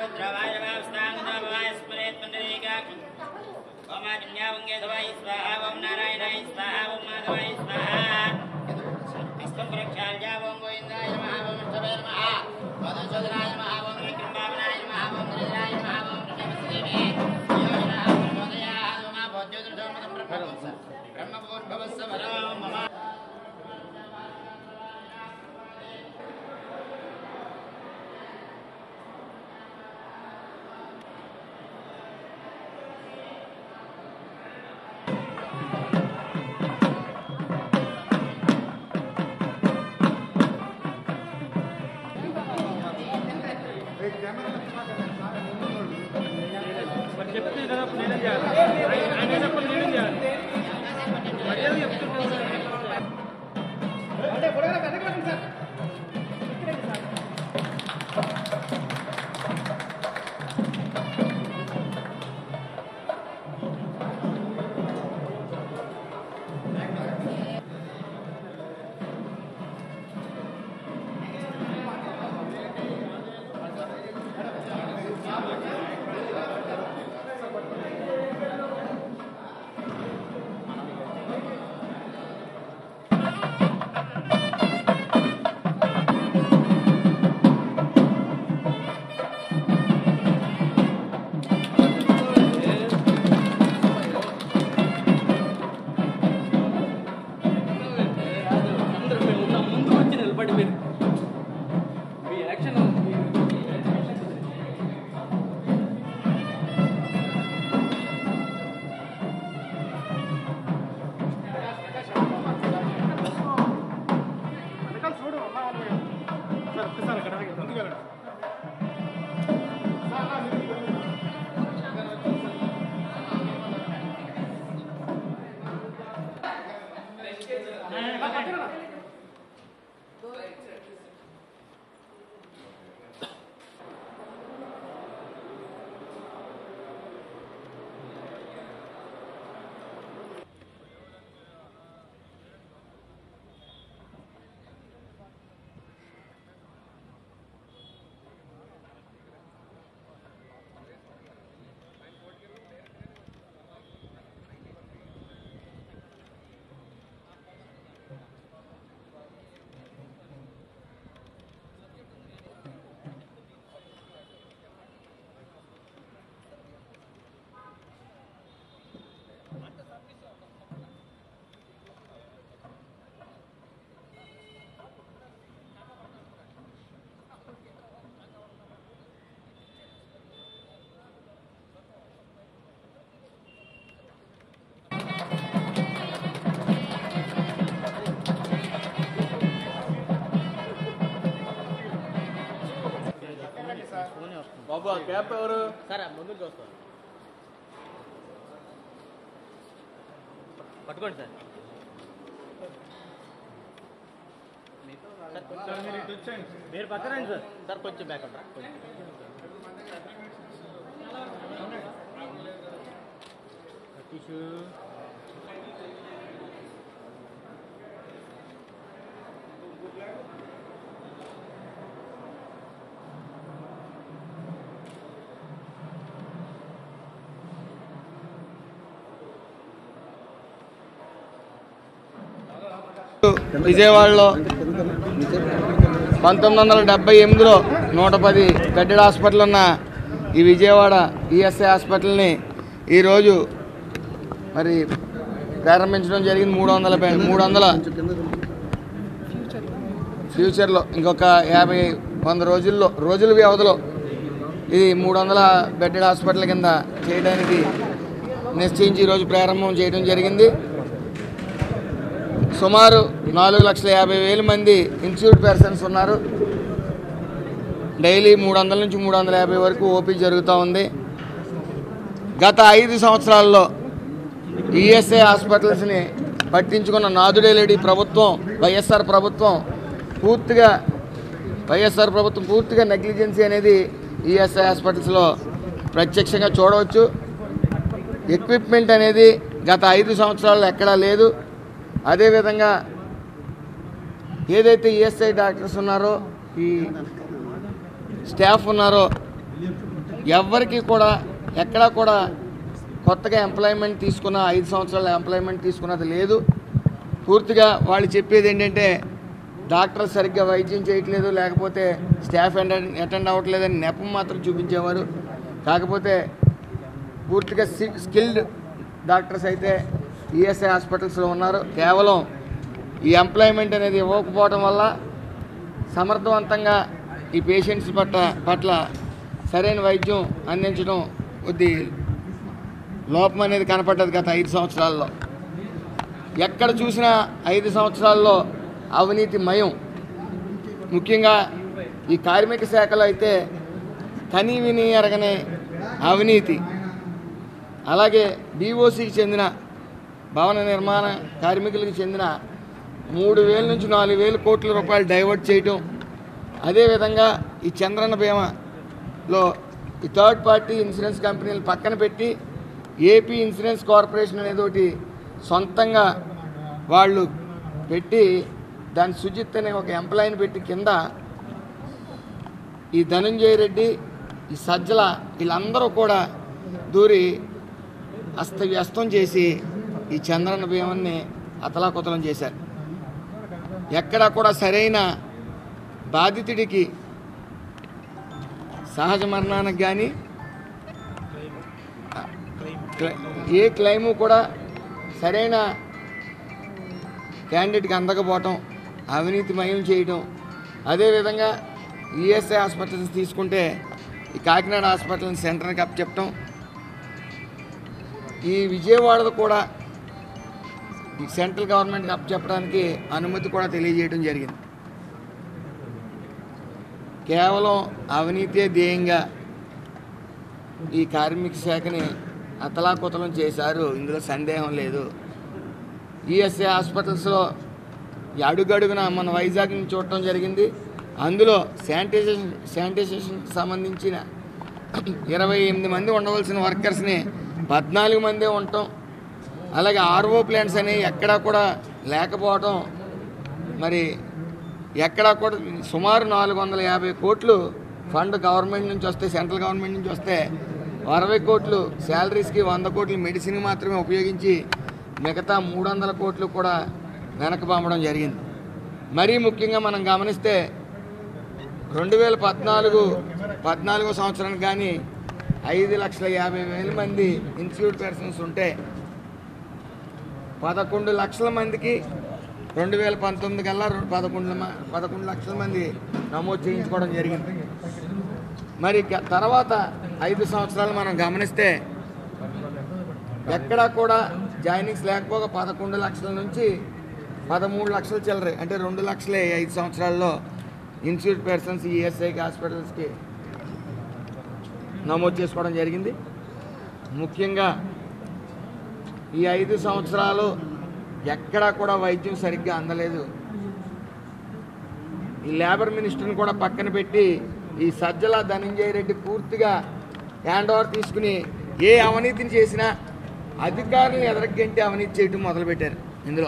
పవిత్రవాయ వాస్తాంగవాయ స్మరేత్ పండరీకాక్షి ఓం ఆదిన్యావంగేధవాయ స్వాహ ఓం నారాయణాయ స్వాహ ఓం మాధవాయ స్వాహ హస్తం ప్రక్షాళ్య ఓం గోవిందాయ నమః ఓం విష్ణవే నమః ఓం సోదరాయ నమః ఓం విక్రమావనాయ నమః ఓం గిరిజాయ నమః ఓం కృష్ణవసుదేవే యోజనః ప్రచోదయాత్ ఓం భోజ్యోతిర్షోమతం బ్రహ్మవత్స బ్రహ్మపూర్భవస్స వరో మమ మరి చెప్తే వినప్పుడు నేనేం చేయాలి ఆయన ఆయన వినప్పుడు నేనేం చేయాలి మర్యాద చెప్తున్నాను అంటే పొడగల కథకలండి సార్ అందరూ మేము ఉన్నాం. ముందు వచ్చి నిలబడి మీరు మీ యాక్షన్ చూడు సార్ ఒక్కసారి అక్కడ ముందుకు వెళ్ళండి బాబు ఆ క్యాప్ ఎవరు సరే ముందుకు చూస్తాం పట్టుకోండి సార్ సార్ కొంచెం మీరు పక్కన రండి సార్ సార్ కొంచెం బ్యాక్ ఉంటారా కొంచెం టిష్యూ విజయవాడలో పంతొమ్మిది వందల డెబ్బై ఎనిమిదిలో నూట పది బెడ్డెడ్ హాస్పిటల్ ఉన్న ఈ విజయవాడ ఈఎస్ఐ హాస్పిటల్ని ఈరోజు మరి ప్రారంభించడం జరిగింది మూడు వందల బె- మూడు వందల ఫ్యూచర్లో ఇంకొక యాభై వంద రోజుల్లో రోజుల వ్యవధిలో ఇది మూడు వందల బెడ్డెడ్ హాస్పిటల్ కింద చేయడానికి నిశ్చయించి ఈరోజు ప్రారంభం చేయడం జరిగింది సుమారు నాలుగు లక్షల యాభై వేల మంది ఇన్స్టిట్యూట్ పర్సన్స్ ఉన్నారు డైలీ మూడు వందల నుంచి మూడు వందల యాభై వరకు ఓపీ జరుగుతూ ఉంది గత ఐదు సంవత్సరాల్లో ఈఎస్ఐ హాస్పిటల్స్ని పట్టించుకున్న నాదుడేలేడి ప్రభుత్వం వైఎస్ఆర్ ప్రభుత్వం పూర్తిగా వైఎస్ఆర్ ప్రభుత్వం పూర్తిగా నెగ్లిజెన్సీ అనేది ఈఎస్ఐ హాస్పిటల్స్లో ప్రత్యక్షంగా చూడవచ్చు ఎక్విప్మెంట్ అనేది గత ఐదు సంవత్సరాల్లో ఎక్కడా లేదు అదేవిధంగా ఏదైతే ఈఎస్ఐ డాక్టర్స్ ఉన్నారో ఈ స్టాఫ్ ఉన్నారో ఎవ్వరికి కూడా ఎక్కడా కూడా కొత్తగా ఎంప్లాయ్మెంట్ తీసుకున్న ఐదు సంవత్సరాల ఎంప్లాయ్మెంట్ తీసుకున్నది లేదు పూర్తిగా వాళ్ళు చెప్పేది ఏంటంటే డాక్టర్ సరిగ్గా వైద్యం చేయట్లేదు లేకపోతే స్టాఫ్ అటెండ్ అటెండ్ అవ్వట్లేదని నెపం మాత్రం చూపించేవారు కాకపోతే పూర్తిగా సి- స్కిల్డ్ డాక్టర్స్ అయితే ఈఎస్ఐ హాస్పిటల్స్లో ఉన్నారు కేవలం ఈ ఎంప్లాయ్మెంట్ అనేది ఇవ్వకపోవడం వల్ల సమర్థవంతంగా ఈ పేషెంట్స్ పట్ల పట్ల సరైన వైద్యం అందించడం కొద్ది లోపం అనేది కనపడ్డది గత ఐదు సంవత్సరాల్లో ఎక్కడ చూసినా ఐదు సంవత్సరాల్లో అవినీతి మయం ముఖ్యంగా ఈ కార్మిక శాఖలో అయితే కనీ విని ఎరగని అవినీతి అలాగే బీఓసికి చెందిన భవన నిర్మాణ కార్మికులకు చెందిన మూడు వేల నుంచి నాలుగు వేల కోట్ల రూపాయలు డైవర్ట్ చేయటం అదేవిధంగా ఈ చంద్రన్న బీమాలో ఈ థర్డ్ పార్టీ ఇన్సూరెన్స్ కంపెనీలు పక్కన పెట్టి ఏపీ ఇన్సూరెన్స్ కార్పొరేషన్ అనేది ఒకటి సొంతంగా వాళ్ళు పెట్టి దాని సుజిత్ అనే ఒక ఎంప్లాయీని పెట్టి కింద ఈ ధనంజయ రెడ్డి ఈ సజ్జల వీళ్ళందరూ కూడా దూరి అస్తవ్యస్తం చేసి ఈ చంద్రన్న భీమాన్ని అతలాకుతలం చేశారు ఎక్కడా కూడా సరైన బాధితుడికి సహజ మరణానికి కానీ ఏ క్లెయిము కూడా సరైన క్యాండిడేట్కి అందకపోవటం అవినీతిమయం చేయటం అదేవిధంగా ఈఎస్ఐ హాస్పిటల్స్ తీసుకుంటే ఈ కాకినాడ హాస్పిటల్ సెంటర్కి అప్ చెప్పటం ఈ విజయవాడలో కూడా ఈ సెంట్రల్ గవర్నమెంట్కి అప్ చెప్పడానికి అనుమతి కూడా తెలియజేయడం జరిగింది కేవలం అవినీతే ధ్యేయంగా ఈ కార్మిక శాఖని అతలాకుతలం చేశారు ఇందులో సందేహం లేదు ఈఎస్ఐ హాస్పిటల్స్లో ఈ అడుగడుగున మన వైజాగ్ నుంచి చూడటం జరిగింది అందులో శానిటైజేషన్ శానిటైజేషన్కి సంబంధించిన ఇరవై ఎనిమిది మంది ఉండవలసిన వర్కర్స్ని పద్నాలుగు మందే ఉండటం అలాగే ఆర్ఓ ప్లాంట్స్ అనేవి ఎక్కడా కూడా లేకపోవడం మరి ఎక్కడా కూడా సుమారు నాలుగు వందల యాభై కోట్లు ఫండ్ గవర్నమెంట్ నుంచి వస్తే సెంట్రల్ గవర్నమెంట్ నుంచి వస్తే అరవై కోట్లు శాలరీస్కి వంద కోట్లు మెడిసిన్కి మాత్రమే ఉపయోగించి మిగతా మూడు వందల కోట్లు కూడా వెనక పంపడం జరిగింది మరీ ముఖ్యంగా మనం గమనిస్తే రెండు వేల పద్నాలుగు పద్నాలుగో సంవత్సరానికి కానీ ఐదు లక్షల యాభై వేల మంది ఇన్స్టిట్యూట్ పర్సన్స్ ఉంటే పదకొండు లక్షల మందికి రెండు వేల పంతొమ్మిది కల్లా రెండు- పదకొండు మ- పదకొండు లక్షల మంది నమోదు చేయించుకోవడం జరిగింది మరి గ- తర్వాత ఐదు సంవత్సరాలు మనం గమనిస్తే ఎక్కడా కూడా జాయినింగ్స్ లేకపోగా పదకొండు లక్షల నుంచి పదమూడు లక్షల చిల్లరే అంటే రెండు లక్షలే ఈ ఐదు సంవత్సరాల్లో ఇన్స్టిట్యూట్ పర్సన్స్ ఈఎస్ఐకి హాస్పిటల్స్కి నమోదు చేసుకోవడం జరిగింది ముఖ్యంగా ఈ ఐదు సంవత్సరాలు ఎక్కడా కూడా వైద్యం సరిగ్గా అందలేదు ఈ లేబర్ మినిస్టర్ని కూడా పక్కన పెట్టి ఈ సజ్జల ధనంజయ రెడ్డి పూర్తిగా హ్యాండ్ ఓవర్ తీసుకుని ఏ అవినీతిని చేసినా అధికారులను ఎదరగంటి అవినీతి చేయడం మొదలుపెట్టారు ఇందులో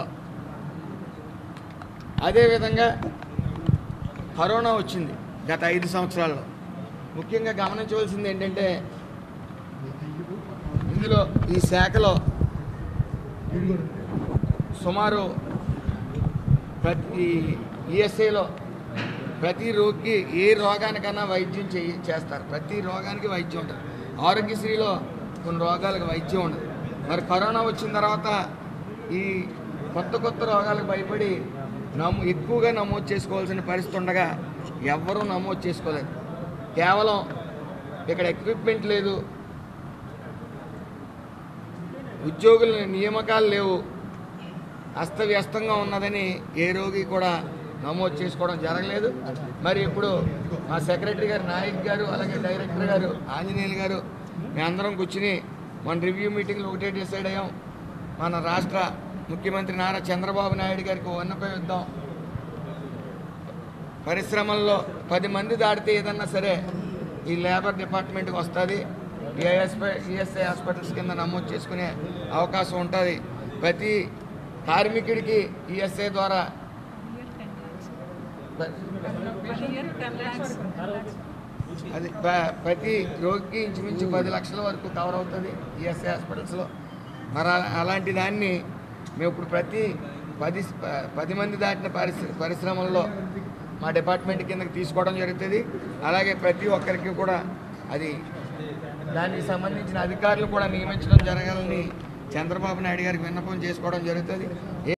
అదేవిధంగా కరోనా వచ్చింది గత ఐదు సంవత్సరాల్లో ముఖ్యంగా గమనించవలసింది ఏంటంటే ఇందులో ఈ శాఖలో సుమారు ప్రతి ఈఎస్ఐలో ప్రతి రోగికి ఏ రోగానికైనా వైద్యం చేయి చేస్తారు ప్రతి రోగానికి వైద్యం ఉంటుంది ఆరోగ్యశ్రీలో కొన్ని రోగాలకు వైద్యం ఉండదు మరి కరోనా వచ్చిన తర్వాత ఈ కొత్త కొత్త రోగాలకు భయపడి నమో ఎక్కువగా నమోదు చేసుకోవాల్సిన పరిస్థితి ఉండగా ఎవ్వరూ నమోదు చేసుకోలేదు కేవలం ఇక్కడ ఎక్విప్మెంట్ లేదు ఉద్యోగుల నియామకాలు లేవు అస్తవ్యస్తంగా ఉన్నదని ఏ రోగి కూడా నమోదు చేసుకోవడం జరగలేదు మరి ఇప్పుడు మా సెక్రటరీ గారు నాయక్ గారు అలాగే డైరెక్టర్ గారు ఆంజనేయులు గారు మేమందరం కూర్చుని మన రివ్యూ మీటింగ్లో ఒకటే డిసైడ్ అయ్యాం మన రాష్ట్ర ముఖ్యమంత్రి నారా చంద్రబాబు నాయుడు గారికి వన్నపై ఇద్దాం పరిశ్రమల్లో పది మంది దాటితే ఏదన్నా సరే ఈ లేబర్ డిపార్ట్మెంట్కి వస్తుంది ఈఎస్ఐ ఈఎస్ఐ హాస్పిటల్స్ కింద నమోదు చేసుకునే అవకాశం ఉంటుంది ప్రతి కార్మికుడికి ఈఎస్ఐ ద్వారా అది ప- ప్రతి రోగికి ఇంచుమించు పది లక్షల వరకు కవర్ అవుతుంది ఈఎస్ఐ హాస్పిటల్స్లో మరి అలా- అలాంటి దాన్ని మేము ఇప్పుడు ప్రతి పది ప- పది మంది దాటిన పరిశ్ర పరిశ్రమల్లో మా డిపార్ట్మెంట్ కిందకి తీసుకోవడం జరుగుతుంది అలాగే ప్రతి ఒక్కరికి కూడా అది దానికి సంబంధించిన అధికారులు కూడా నియమించడం జరగాలని చంద్రబాబు నాయుడు గారికి విన్నపం చేసుకోవడం జరుగుతుంది